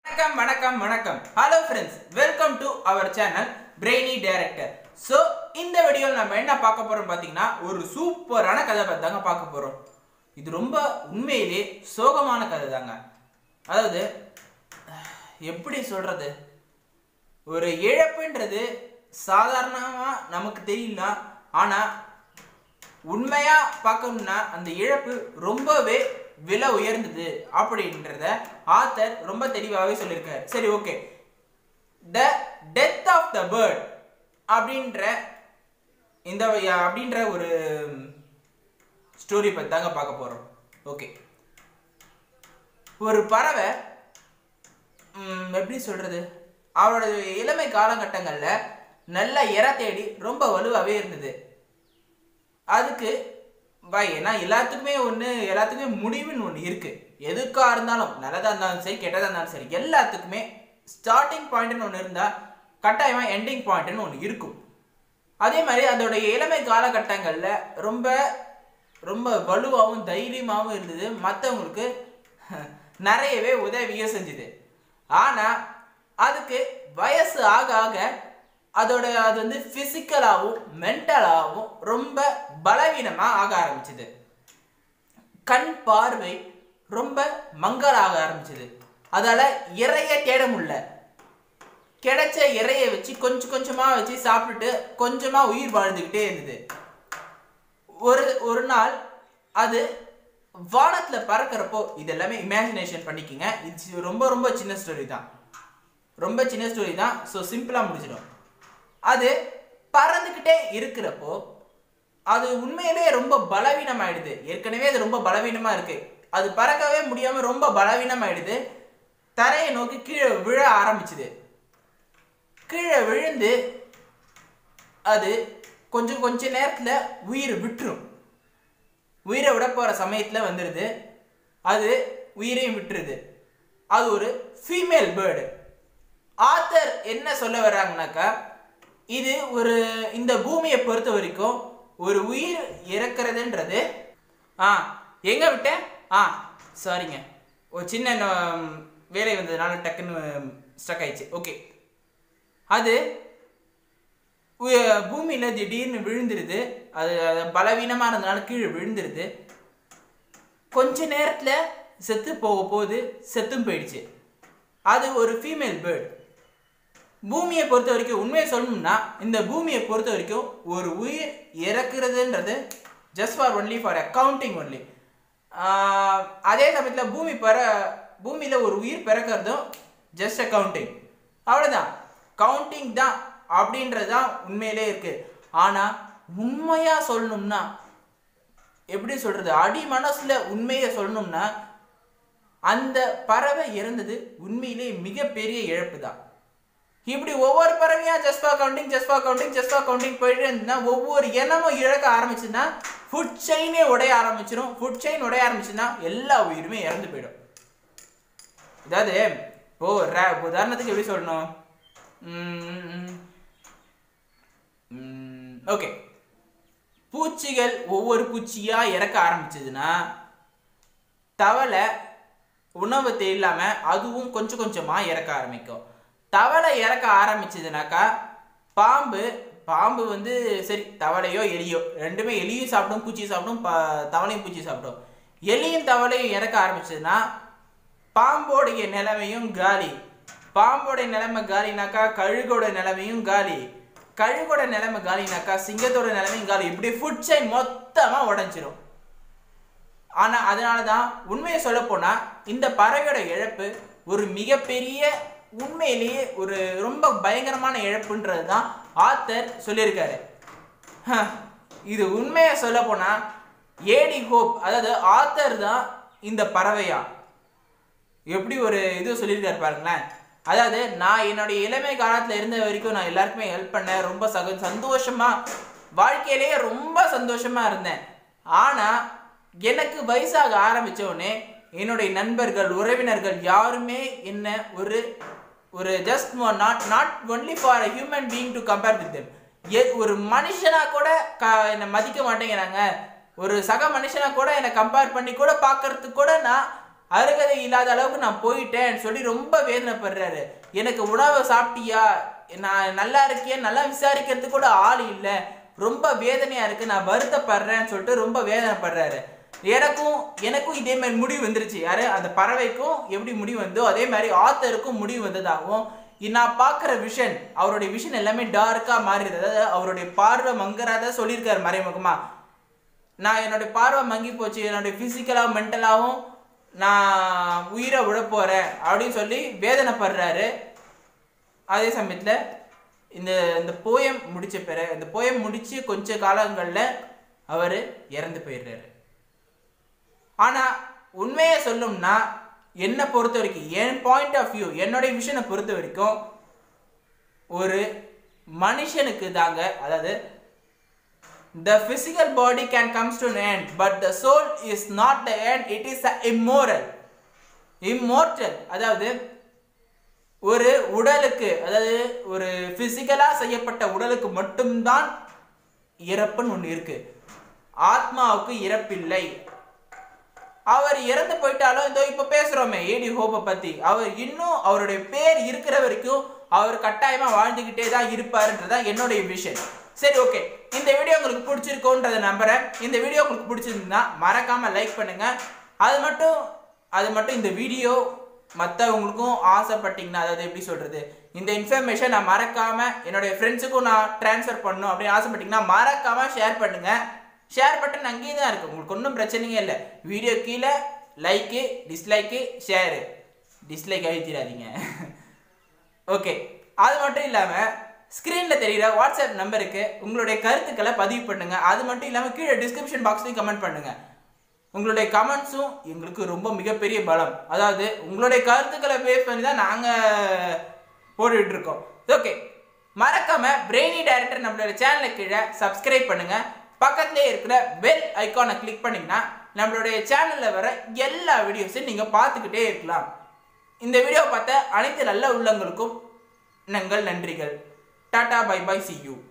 வணக்கம் வணக்கம் வணக்கம் hello friends welcome to our channel brainy director so இந்த வீடியோவில் நம்ம என்ன பார்க்க போறோம் பார்த்தீங்கன்னா ஒரு சூப்பரான கதை பற்றி தாங்க பார்க்க போறோம் இது ரொம்ப உண்மையிலே சோகமான கதை தாங்க அதாவது எப்படி சொல்றது ஒரு இழப்புன்றது சாதாரணமாக நமக்கு தெரியல ஆனால் உண்மையா பார்க்கணும்னா அந்த இழப்பு ரொம்பவே விலை உயர்ந்தது அப்படின்றத ஆத்தர் ரொம்ப தெளிவாகவே சொல்லியிருக்காரு சரி okay the death of the bird அப்படின்ற இந்த வ- அப்படின்ற ஒரு ஸ்டோரி பற்றி தாங்க பார்க்க போகிறோம் ஓகே ஒரு பறவை ம், எப்படி சொல்றது அவரோட இளமை காலகட்டங்களில் நல்ல இற தேடி ரொம்ப வலுவாகவே இருந்தது அதுக்கு பை ஏன்னா எல்லாத்துக்குமே ஒன்று எல்லாத்துக்குமே முடிவுன்னு ஒன்று இருக்கு எதுக்கா இருந்தாலும் நல்லதா இருந்தாலும் சரி கெட்டதா இருந்தாலும் சரி எல்லாத்துக்குமே ஸ்டார்டிங் பாயிண்ட்னு ஒன்று இருந்தால் கட்டாயமாக எண்டிங் பாயிண்ட்னு ஒன்று இருக்கும் அதே மாதிரி அதோடைய இளமை காலகட்டங்களில் ரொம்ப ரொம்ப வலுவாகவும் தைரியமாகவும் இருந்தது மற்றவங்களுக்கு நிறையவே உதவியும் செஞ்சுது ஆனால் அதுக்கு வயசு ஆக ஆக அதோட அது வந்து ஃபிசிக்கலாகவும் மென்டலாகவும் ரொம்ப பலவீனமாக ஆக ஆரம்பிச்சது கண் பார்வை ரொம்ப மங்கலாக ஆரம்பிச்சது அதால இறைய தேட முடியல கிடைச்ச இறைய வச்சு கொஞ்சம் கொஞ்சமா வச்சு சாப்பிட்டுட்டு கொஞ்சமா உயிர் வாழ்ந்துகிட்டே இருந்தது ஒரு ஒரு நாள் அது வானத்துல பறக்கிறப்போ இது எல்லாமே இமேஜினேஷன் பண்ணிக்கங்க இது ரொம்ப ரொம்ப சின்ன ஸ்டோரி தான் ரொம்ப சின்ன ஸ்டோரி தான் ஸோ சிம்பிளா முடிச்சிடும் அது பறந்துக்கிட்டே இருக்கிறப்போ அது உண்மையிலே ரொம்ப பலவீனம் ஆயிடுது ஏற்கனவே அது ரொம்ப பலவீனமா இருக்கு அது பறக்கவே முடியாம ரொம்ப பலவீனம் ஆயிடுது தரையை நோக்கி கீழே விழ ஆரம்பிச்சுது கீழே விழுந்து அது கொஞ்சம் கொஞ்ச நேரத்துல உயிர் விட்டுரும் உயிரை விட போற சமயத்துல வந்துடுது அது உயிரையும் விட்டுருது அது ஒரு ஃபீமேல் பேர்டு ஆத்தர் என்ன சொல்ல வர்றாங்கனாக்கா இது ஒரு இந்த பூமியை பொறுத்த வரைக்கும் ஒரு உயிர் இறக்குறதுன்றது ஆ எங்க விட்டேன் ஆ சாரிங்க ஒரு சின்ன ந- வேலை வந்ததுனால டக்குன்னு ஸ்டக் ஆயிடுச்சு ஓகே அது உ- பூமியில திடீர்னு விழுந்துருது அது அது பலவீனமா இருந்தனால கீழே விழுந்துருது கொஞ்ச நேரத்துல செத்து போக போகுது செத்தும் போயிடுச்சு அது ஒரு ஃபீமேல் பேர்ட் பூமியை பொறுத்த வரைக்கும் உண்மையை சொல்லணும்னா இந்த பூமியை பொறுத்த வரைக்கும் ஒரு உயிர் இறக்குறதுன்றது just for only for accounting only அதே சமயத்தில் பூமி பெற பூமியில் ஒரு உயிர் பிறக்கிறதும் ஜஸ்ட் அக்கவுண்டிங் அவ்வளோதான் கவுண்டிங் தான் அப்படின்றது தான் உண்மையிலே இருக்கு ஆனால் உண்மையாக சொல்லணும்னா எப்படி சொல்றது அடி மனசுல உண்மையை சொல்லணும்னா அந்த பறவை இறந்தது உண்மையிலே மிகப்பெரிய இழப்பு தான் இப்படி ஒவ்வொரு பறவையா ஜஸ்பா கவுண்டிங் ஜஸ்பா கவுண்டிங் ஜஸ்பா கவுண்டிங் போயிட்டு இருந்ததுன்னா ஒவ்வொரு இனமும் இழக்க ஆரம்பிச்சுன்னா ஃபுட் செயினே உடைய ஆரம்பிச்சிடும் ஃபுட் செயின் உடைய ஆரம்பிச்சுன்னா எல்லா உயிருமே இறந்து போயிடும் அதாவது இப்போ ra- உதாரணத்துக்கு எப்படி சொல்லணும் ஓகே பூச்சிகள் ஒவ்வொரு பூச்சியா இறக்க ஆரம்பிச்சதுன்னா தவளை உணவு இல்லாம அதுவும் கொஞ்சம் கொஞ்சமா இறக்க ஆரம்பிக்கும் தவளை இறக்க ஆரம்பிச்சதுனாக்கா பாம்பு பாம்பு வந்து சரி தவளையோ எலியோ ரெண்டுமே எலியும் சாப்பிடும் பூச்சியும் சாப்பிடும் ப- தவளையும் பூச்சி சாப்பிடும் எலியும் தவளையும் இறக்க ஆரம்பிச்சதுன்னா பாம்போடைய நிலைமையும் காலி பாம்போட நிலைமை காலினாக்கா கழுகோட நிலைமையும் காலி கழுகோட நிலைமை காலினாக்கா சிங்கத்தோட நிலைமையும் காலி இப்படி ஃபுட் செயின் மொத்தமா உடைஞ்சிரும் ஆனா அதனால தான் உண்மையை சொல்ல போனா இந்த பறவையோட இழப்பு ஒரு மிகப்பெரிய உண்மையிலேயே ஒரு ரொம்ப பயங்கரமான இழப்புன்றது தான் ஆத்தர் சொல்லியிருக்காரு ஹ, இது உண்மையை சொல்ல போனா ஏடி ஹோப் அதாவது ஆத்தர் தான் இந்த பறவையா எப்படி ஒரு இது சொல்லியிருக்காரு பாருங்களேன் அதாவது நான் என்னுடைய இளமை காலத்துல இருந்த வரைக்கும் நான் எல்லாருக்குமே ஹெல்ப் பண்ணேன் ரொம்ப சக சந்தோஷமா வாழ்க்கையிலேயே ரொம்ப சந்தோஷமா இருந்தேன் ஆனா எனக்கு வயசாக ஆரம்பிச்ச உடனே என்னுடைய நண்பர்கள் உறவினர்கள் யாருமே என்ன ஒரு ஒரு just not not only for a human being to compare with them ஒரு மனுஷனா கூட க என்னை மதிக்க மாட்டேங்கிறாங்க ஒரு சக மனுஷனா கூட என்னை கம்பேர் பண்ணி கூட பார்க்கறதுக்கு கூட நான் அருகதை இல்லாத அளவுக்கு நான் போயிட்டேன்னு சொல்லி ரொம்ப வேதனைப்படுறாரு எனக்கு உணவை சாப்பிட்டியா நான் நல்லா இருக்கேன் நல்லா விசாரிக்கிறதுக்கு கூட ஆள் இல்லை ரொம்ப வேதனையா இருக்கு நான் வருத்தப்படுறேன்னு சொல்லிட்டு ரொம்ப வேதனைப்படுறாரு எனக்கும் எனக்கும் இதே மாதிரி முடிவு வந்துருச்சு யாரு அந்த பறவைக்கும் எப்படி முடிவு வந்தோ அதே மாதிரி ஆத்தருக்கும் முடிவு வந்ததாகவும் இ- நான் பார்க்குற விஷன் அவருடைய விஷன் எல்லாமே டார்க்காக மாறிடுது அதாவது அவருடைய பார்வை மங்கராத சொல்லியிருக்காரு மறைமுகமா நான் என்னுடைய பார்வை மங்கி போச்சு என்னுடைய ஃபிசிக்கலாகவும் மென்டலாகவும் நான் உயிரை விட போகிறேன் அப்படின்னு சொல்லி வேதனைப்படுறாரு அதே சமயத்தில் இந்த இந்த போயம் முடிச்ச பிறகு இந்த போயம் முடிச்சு கொஞ்ச காலங்களில் அவர் இறந்து போயிடுறாரு ஆனால் உண்மையை சொல்லணும்னா என்னை பொறுத்த வரைக்கும் என் பாயிண்ட் ஆஃப் வியூ என்னுடைய விஷனை பொறுத்த வரைக்கும் ஒரு மனுஷனுக்கு தாங்க அதாவது the physical body can comes to an end but the soul is not the end it is a immoral immortal அதாவது ஒரு உடலுக்கு அதாவது ஒரு பிசிக்கலாக செய்யப்பட்ட உடலுக்கு மட்டும்தான் இறப்புன்னு ஒன்று இருக்கு ஆத்மாவுக்கு இறப்பில்லை அவர் இறந்து போயிட்டாலும் இதோ இப்ப பேசுறோமே ஏடி ஹோப்பை பத்தி அவர் இன்னும் அவருடைய பேர் இருக்கிற வரைக்கும் அவர் கட்டாயமா வாழ்ந்துகிட்டே தான் இருப்பாருன்றதான் என்னுடைய விஷன் சரி ஓகே இந்த வீடியோ உங்களுக்கு பிடிச்சிருக்கோன்றத நம்புறேன் இந்த வீடியோ உங்களுக்கு பிடிச்சிருந்தா மறக்காம லைக் பண்ணுங்க அது மட்டும் அது மட்டும் இந்த வீடியோ மற்றவங்களுக்கும் ஆசைப்பட்டீங்கன்னா அதாவது எப்படி சொல்றது இந்த இன்ஃபர்மேஷன் நான் மறக்காம என்னுடைய ஃப்ரெண்ட்ஸுக்கும் நான் ட்ரான்ஸ்ஃபர் பண்ணணும் அப்படின்னு ஆசைப்பட்டீங்கன்னா மறக்காம ஷேர் பண்ணுங்க ஷேர் பட்டன் அங்கேயே தான் இருக்கு உங்களுக்கு ஒன்றும் பிரச்சனையே இல்லை வீடியோ கீழே லைக்கு டிஸ்லைக்கு ஷேரு டிஸ்லைக் அழுத்திடாதீங்க ஓகே அது மட்டும் இல்லாமல் ஸ்க்ரீனில் தெரிகிற வாட்ஸ்அப் நம்பருக்கு உங்களுடைய கருத்துக்களை பதிவு பண்ணுங்க அது மட்டும் இல்லாமல் கீழே டிஸ்கிரிப்ஷன் பாக்ஸ்லையும் கமெண்ட் பண்ணுங்க உங்களுடைய கமெண்ட்ஸும் எங்களுக்கு ரொம்ப மிகப்பெரிய பலம் அதாவது உங்களுடைய கருத்துக்களை பேஸ் பண்ணி தான் நாங்கள் போட்டுட்டு இருக்கோம் ஓகே மறக்காம பிரெய்னி டைரக்டர் நம்மளோட சேனலுக்கு கீழே சப்ஸ்கிரைப் பண்ணுங்க பக்கத்திலே இருக்கிற பெல் ஐக்கானை கிளிக் பண்ணீங்கன்னா நம்மளுடைய சேனல்ல வர எல்லா வீடியோஸையும் நீங்க பார்த்துக்கிட்டே இருக்கலாம் இந்த வீடியோ பார்த்த அனைத்து நல்ல உள்ளங்களுக்கும் நங்கள் நன்றிகள் டாடா பை பை சி யூ